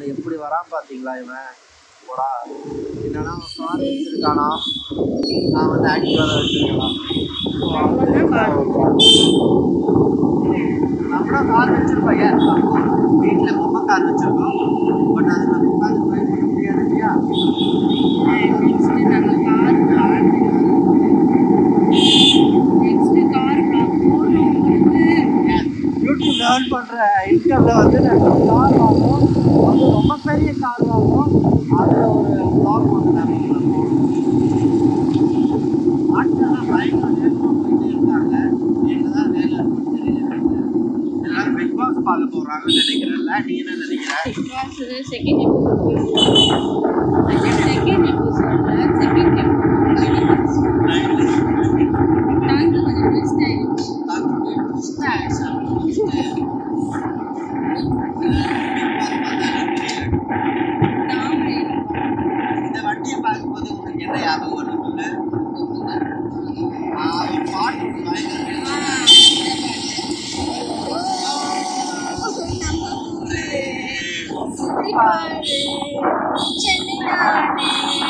ரோட்ல எப்படி வரான் பாத்தீங்களா இவன் போடா என்னன்னா கார் வச்சிருக்கானா நான் வந்து அடி வர வச்சிருக்கலாம் நம்மளும் கார் வச்சிருப்போம் ஏன் வீட்டில் பொம்மை கார் வச்சிருக்கோம் பட் அது நம்ம உட்காந்து ட்ரைவ் பண்ண முடியாது இல்லையா நெக்ஸ்ட் நாங்கள் car block next car block போடுறோம் உங்களுக்கு யூடியூப் லேர்ன் பண்ணுற இன்கமில் வந்து நாங்கள் கார் வாங்குவோம் அது ரொம்ப பெரிய கார் வாங்குவோம் அதில் ஒரு vlog ஒன்று நாங்கள் போடுவோம் ஆட்கள்லாம் பயங்கர வேகமாக போயிட்டே இருக்காங்க என்ன தான் வேலை இருக்குன்னு தெரியல எல்லாரும் பிக் பாஸ் பார்க்க போகிறாங்கன்னு நினைக்கிறேன்ல நீ என்ன நினைக்கிற பிக் செகண்ட் செகண்ட் எபிசோட்ல செகண்ட் நாங்க கொஞ்சம் மிஸ் ஆயிடுச்சு தாமரை இந்த வண்டியை பார்க்கும்போது உனக்கு என்ன ஞாபகம் வரும் சொல்லு ஆ, ஒரு பாட்டு ஒண்ணு பயங்கர ஆ, சுத்திப்பாரு, சென்னை நானே,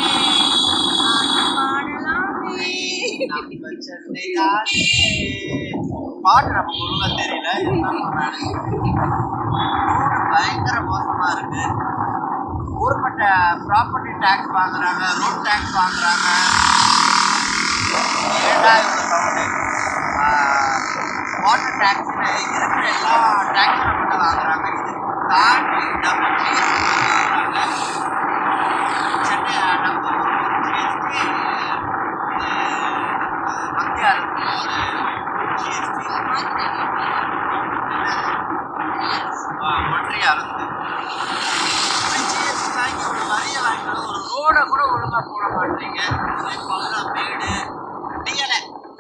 பாடலாமே. நம்ம சென்னையாரே. பாட்டு நமக்கு ஒழுங்கா தெரியல இருந்தாலும் நானு. ரோடு பயங்கர மோசமா இருக்கு ஊர்பட்ட ப்ராப்பர்ட்டி டேக்ஸ் வாங்குறாங்க ரோட் டேக்ஸ் வாங்குறாங்க ஏண்டா இவ்வளோ சவுண்டு வாட்டர் டேக்ஸ்னு இருக்கிற எல்லா டேக்ஸும் மட்டும் வாங்குறாங்க இது தாண்டி டபுள் வாங்குறாங்க சென்னை நம்ம ஜிஎஸ்டி மத்திய அரசு ஒரு ஜிஎஸ்டி ஒன்றிய அரசு ஜிஎஸ்டி வாங்கி ஒரு வரியை வாங்கினாலும் ஒரு ரோடை கூட ஒழுங்கா போட மாட்டீங்க பள்ளம் மேடு முடியலை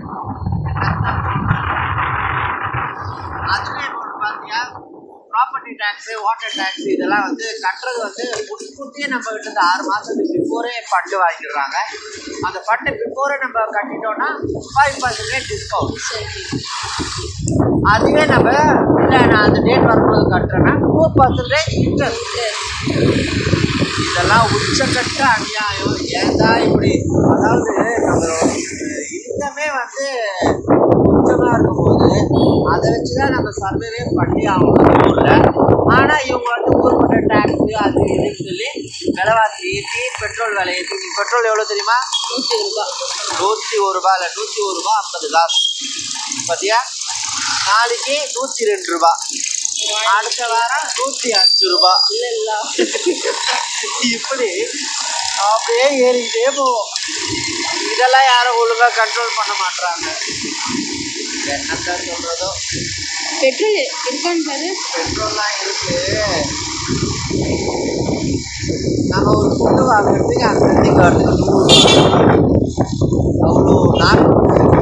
அதுவே இப்போ ஒரு பார்த்தியா ப்ராப்பர்ட்டி டேக்ஸு வாட்டர் டேக்ஸ் இதெல்லாம் வந்து கட்டுறது வந்து முன்கூட்டியே நம்ம கிட்ட இருந்து ஆறு மாதத்துக்கு பிஃபோரே ஃபண்டு வாங்கிடுறாங்க அந்த ஃபண்டு பிஃபோரே நம்ம கட்டிட்டோம்னா ஃபைவ் பர்சன்டேஜ் டிஸ்கவுண்ட் அதுவே நம்ம இல்லை நான் அந்த டேட் வரும்போது கட்டுறேன்னா டூ பர்சன்டேஜ் இன்ட்ரெஸ்ட் இதெல்லாம் உச்சக்கட்ட அநியாயம் ஏன்டா இப்படி அதாவது நம்ம இன்கமே வந்து கொஞ்சமாக இருக்கும்போது அதை வச்சு தான் நம்ம சர்வேவே பண்ணி ஆகணும் ஊரில் ஆனால் இவங்க வந்து ஊர்பட்ட டேக்ஸு அது இதுன்னு சொல்லி விலைவாசி ஏற்றி பெட்ரோல் விலை ஏற்றி நீ பெட்ரோல் எவ்வளோ தெரியுமா நூற்றி ரூபாய் நூற்றி ஒரு ரூபா இல்லை நூற்றி ஒரு ரூபா ஐம்பது காசு பார்த்தியா நாளைக்கு நூற்றி ரெண்டு ரூபா அடுத்த வாரம் நூற்றி அஞ்சு ரூபா இல்லை இல்லை இப்படி அப்படியே ஏறிக்கிட்டே போவோம் இதெல்லாம் யாரும் ஒழுங்கா கண்ட்ரோல் பண்ண மாட்டாங்க என்னத்த சொல்றதோ பெட்ரோல் இருக்கான்னு பாரு பெட்ரோல்லாம் இருக்கு நம்ம ஒரு ஃபுட்டு வாங்குறதுக்கு அந்த இடத்துக்கு வரதுக்கு நூறு அவ்வளோ நாட்டம்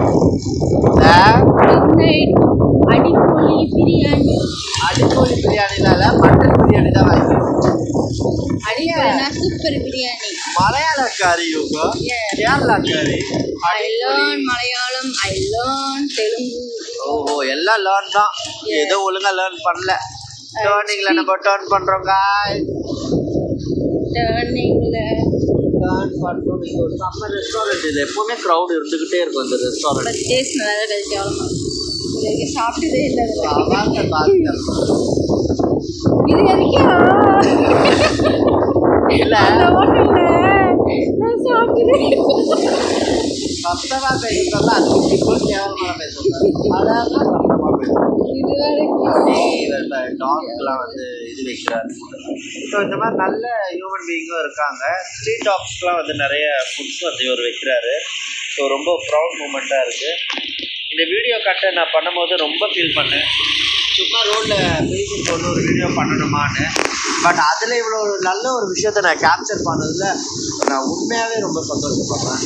மிட்நைட் அடிப்பொலி பிரியாணி அடிக்கோழி பிரியாணினால மட்டன் பிரியாணி தான் வாங்கிக்கணும் அடிப்பொலினா சூப்பர் பிரியாணி மலையாளக்காரி இவங்க Yeah. கேரளாக்காரி I learn Malayalam I learn Telugu ஓஹோ எல்லாம் லேர்ன் தான் ஏதோ ஒழுங்கா லேர்ன் பண்ணல டேர்னிங்ல நம்ம டேர்ன் பண்றோம் காய் டேர்னிங்கில் டேர்ன் பண்றோம் இது ஒரு சம்மர் ரெஸ்டாரண்ட் இது எப்பவுமே க்ரௌட் இருந்துகிட்டே இருக்கும் இந்த ரெஸ்டாரண்ட் பட் டேஸ்ட் நல்லா தான் கழிச்சு அவ்வளோ இது வரைக்கும் சாப்பிட்டதே இல்லை அது. வாங்க பாருங்க இது வரைக்கும் இல்ல அந்த ஹோட்டலில் நான் சாப்பிட்டதே சத்தமா பேசுறதா அது இப்போ கேவலமா பேசுறாங்க அதான் சத்தமா பேசுறோம் இது வரைக்கும் டாக்ஸ்லாம் வந்து இது வைக்கிறாரு ஸோ இந்த மாதிரி நல்ல ஹியூமன் பீயிங்கும் இருக்காங்க ஸ்ட்ரீட் டாக்ஸ்க்குலாம் வந்து நிறைய ஃபுட்ஸ் வந்து இவர் வைக்கிறாரு ஸோ ரொம்ப ப்ரௌட் மூமெண்ட்டாக இருக்குது இந்த வீடியோ கட்டை நான் பண்ணும்போது ரொம்ப ஃபீல் பண்ணேன் சும்மா ரோட்டில் பேசிட்டு போட்டு ஒரு வீடியோ பண்ணணுமான்னு பட் அதில் இவ்வளோ ஒரு நல்ல ஒரு விஷயத்தை நான் கேப்சர் பண்ணதில் நான் உண்மையாகவே ரொம்ப சந்தோஷப்படுறேன்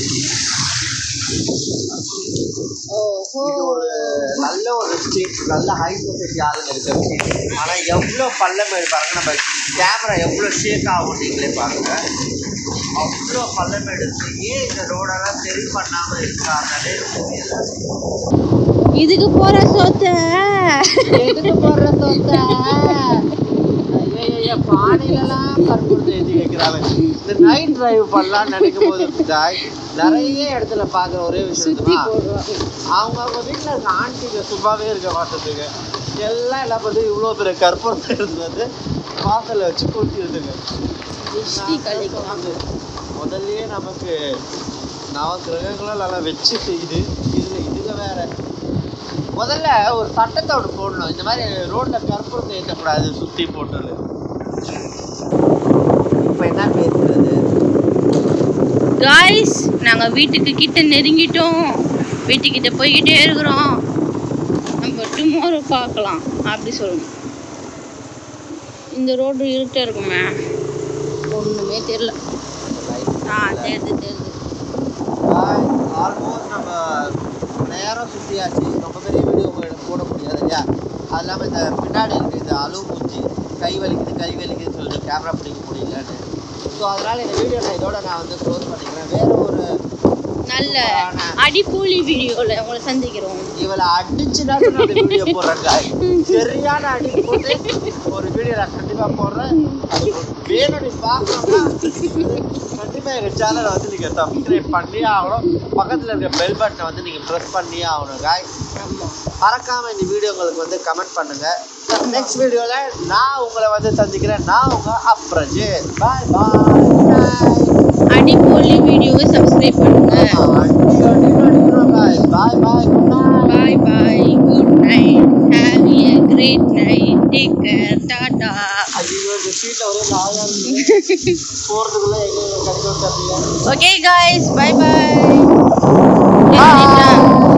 ஓஹோ இது ஒரு நல்ல ஒரு ஸ்ட்ரீட் நல்ல ஹை சொசைட்டி ஆளுங்க இருக்க ஸ்ட்ரீட் ஆனால் எவ்வளோ பள்ளமேடு பாருங்க நம்ம கேமரா எவ்வளோ ஷேக் ஆகும் நீங்களே பாருங்க அவ்வளோ பள்ளமேடு இருக்கு ஏன் இந்த ரோடெல்லாம் சரி பண்ணாமல் இருக்காங்கன்னே தெரியல இதுக்கு போற சோத்த எதுக்கு போடுற தோத்த நிறைய பானையிலலாம் கற்பூரத்தை ஏற்றி வைக்கிறாங்க இந்த நைட் டிரைவ் பண்ணலாம்னு நினைக்கும் போது guys, நிறைய இடத்துல பார்க்குற ஒரே விஷயம் சுத்தி தெரியுமா? போடுவாங்க அவங்க அவங்க வீட்டில் இருக்க ஆண்டிங்க சும்மாவே இருக்க மாட்டதுங்க எல்லாம் என்ன பண்ணுது இவ்வளோ பெரிய கற்பூரத்தை எடுத்து வந்து வாசலில் வச்சு கொட்டிடுதுங்க திருஷ்டி கழிக்கலாம் முதல்லயே நமக்கு நவ கிரகங்களும் நல்லா வச்சு செய்யுது இதுல இதுங்க வேற முதல்ல ஒரு சட்டத்தை ஒன்று போடணும் இந்த மாதிரி ரோட்ல கற்பூரத்தை ஏற்றக்கூடாது சுத்தி போட்டு இப்போ என்ன பேசுறது காய்ஸ் நாங்கள் வீட்டுக்கு கிட்ட நெருங்கிட்டோம் வீட்டுக்கிட்ட போய்கிட்டே இருக்கிறோம் நம்ம டுமாரோ பார்க்கலாம் அப்படி சொல்லணும் இந்த ரோடு இருட்டா இருக்குமே ஒன்றுமே தெரில ஆ தெரியுது தெரியுது ஆல்மோஸ்ட் நம்ம நேரம் சுற்றியாச்சு ரொம்ப பெரிய வீடியோ உங்களுக்கு போட முடியாது இல்லையா அது இல்லாமல் இந்த பின்னாடி இருக்கு இந்த அழுவு மூஞ்சி கை வலிக்குது கை வலிக்குதுன்னு சொல்லிட்டு கேமரா பிடிக்க முடியலன்னு ஸோ அதனால இந்த வீடியோ நான் இதோட நான் வந்து க்ளோஸ் பண்ணிக்கிறேன் வேற ஒரு நல்ல அடிப்பொலி வீடியோவில் உங்களை சந்திக்கிறோம் இவளை அடிச்சுனா நான் வீடியோ போடுறேன் guys. சரியான அடி போட்டு ஒரு வீடியோ நான் கண்டிப்பா போடுறேன் அது வேணும் நீ பார்க்கணும்னா கண்டிப்பா எங்க சேனலை வந்து நீங்க சப்ஸ்கிரைப் பண்ணியே ஆகணும் பக்கத்துல இருக்க பெல் பட்டனை வந்து நீங்க ப்ரெஸ் பண்ணியே ஆகணும் guys. மறக்காம இந்த வீடியோ உங்களுக்கு வந்து கமெண்ட் பண்ணுங்க நெக்ஸ்ட் வீடியோல நான் உங்களை வந்து சந்திக்கிறேன் நான் உங்க அப்ரஜு பாய் பாய் அடிப்பொலி வீடியோவை சப்ஸ்கிரைப் பண்ணுங்க bye bye good night bye bye good night have a great night take care tata ஐயோ இந்த சீட்ல ஒரே லாயா இருக்கு போறதுக்குள்ள எங்க கட்டி வச்சிருக்கீங்க okay guys bye bye Bye.